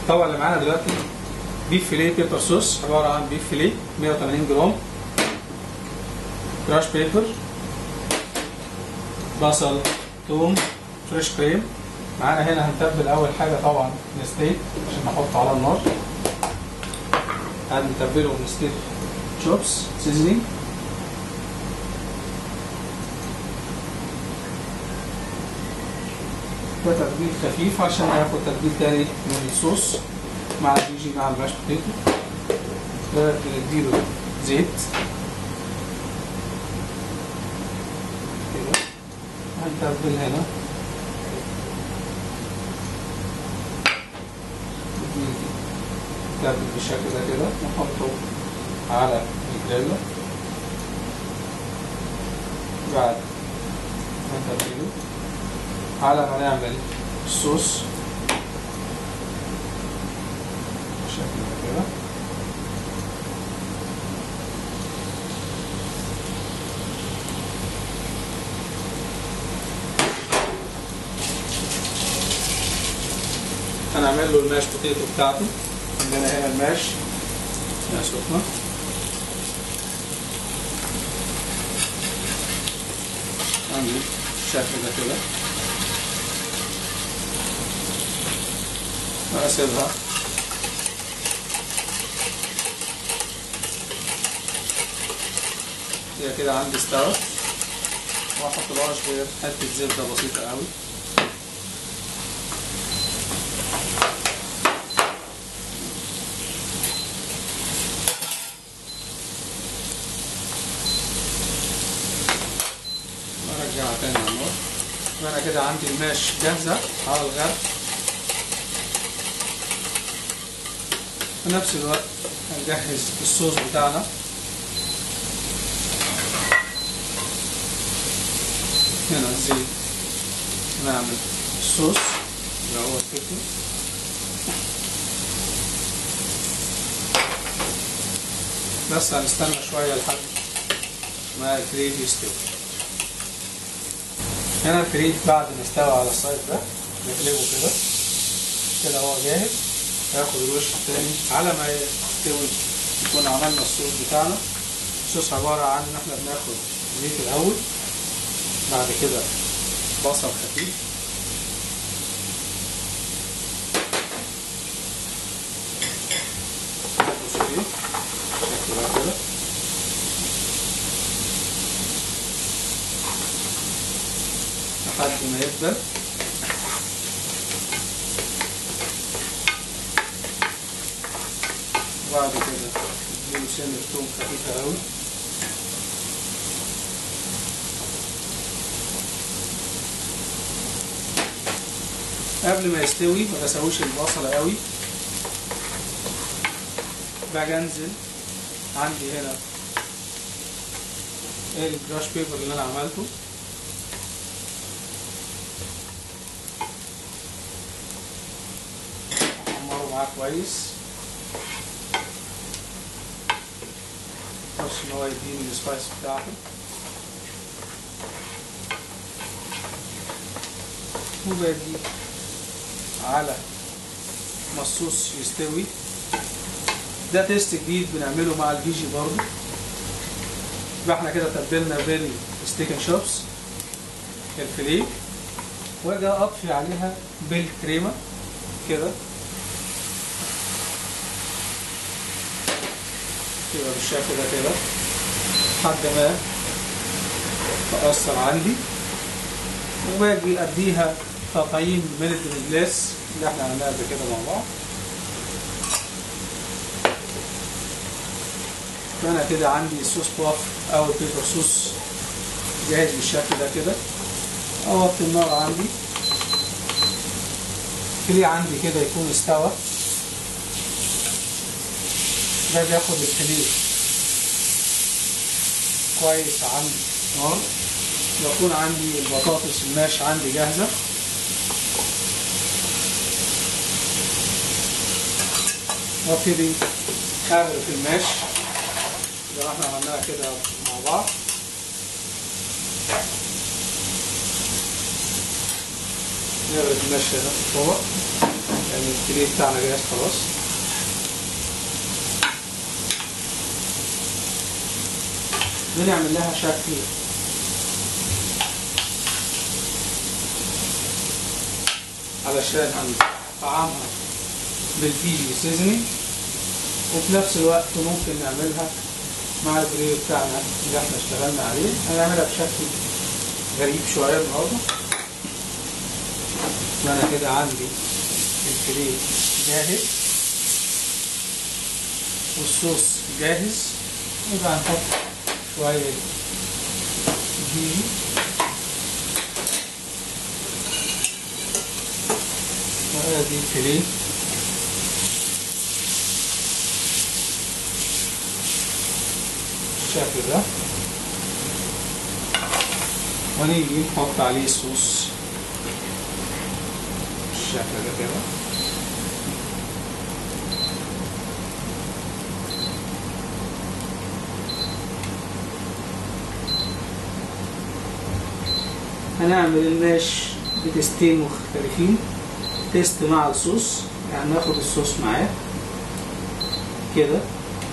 الطبق اللي معانا دلوقتي بيف فيليه بيبر صوص عباره عن بيف فيليه 180 جرام كراش بيبر بصل توم فريش كريم معانا هنا هنتبل اول حاجه طبعا الستيك عشان نحطه على النار هنتبله بالستيك شوبس سيزنينج ده تتبيل خفيف عشان هياخد تتبيل تاني من الصوص مع بيجي مع الماش بوتيتو ده بنديله زيت كده هنتبل هنا نتبل بالشكل ده كده نحطه على الجريلا بعد ما نتبله على ما نعمل الصوص بالشكل ده كده هنعمل له الماش بوتيتو بتاعته عندنا هنا الماش يا سخنة عندي الشكل ده كده واسيبها هي كده عندي استوت واحط لها شويه حته زبده بسيطه قوي وارجعها تاني على النار وانا كده عندي الماش جاهزه على الغرب في نفس الوقت هنجهز الصوص بتاعنا هنا الزيت نعمل الصوص اللي هو الفلفل بس هنستنى شوية لحد ما الفريد يستوي هنا الفريد بعد ما استوى على السايد ده نقلبه كده كده هو جاهز هياخد الوش التاني على ما يستوي نكون عملنا الصوص بتاعنا الصوص عبارة عن إن إحنا بناخد زيت الأول بعد كده بصل خفيف نحطه فيه بالشكل ده كده لحد ما يدبل وبعد كده نديله سن توم خفيفة أوي قبل ما يستوي ما بسويش البصلة قوي باجي انزل عندي هنا الجراش بيبر اللي انا عملته احمره معاه كويس بس ان هو يديني السبايس بتاعته وباجي على ما الصوص يستوي ده تيست جديد بنعمله مع الفيجي برضو يبقى احنا كده تبلنا بالستيك اند شوبس الفيليه واجي اطفي عليها بالكريمه كده كده بالشكل ده كده لحد ما تأثر عندي وباجي اديها تطعيم من الدريجلاس اللي احنا عملناه قبل كده مع بعض فانا كده عندي الصوص باف او البيبر صوص جاهز بالشكل ده كده اوطي النار عندي الفيليه عندي كده يكون استوى ده بياخد الفيليه كويس عن النار يكون عندي البطاطس الماش عندي جاهزة وابتدي اغرف الماش زي ما احنا عملناها كده مع بعض نغرف الماش هنا في الطبق لان الفيليه بتاعنا جاهز خلاص بنعمل لها شكل علشان هنطعمها بالفيجي سيزني وفي نفس الوقت ممكن نعملها مع الجريل بتاعنا اللي احنا اشتغلنا عليه هنعملها بشكل غريب شوية النهارده فأنا كده عندي الفيليه جاهز والصوص جاهز يبقى هنحط شوية جيجي وادي الفيليه بالشكل ده ونيجي نحط عليه صوص بالشكل ده كده هنعمل الماش بتستين مختلفين تيست مع الصوص يعني ناخد الصوص معاه كده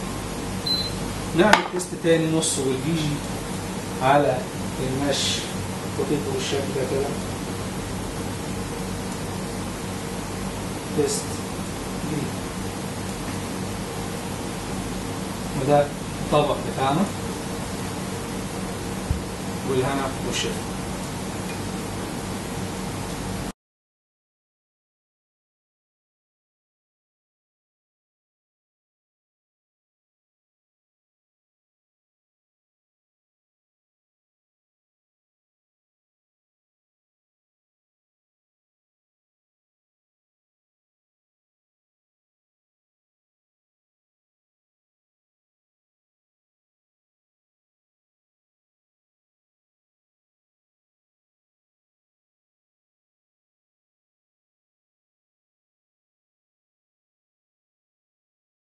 نعمل تيست تاني نص والبيجي على المش بوتيتو بالشكل ده كده تيست دي وده الطبق بتاعنا والهنا والشفا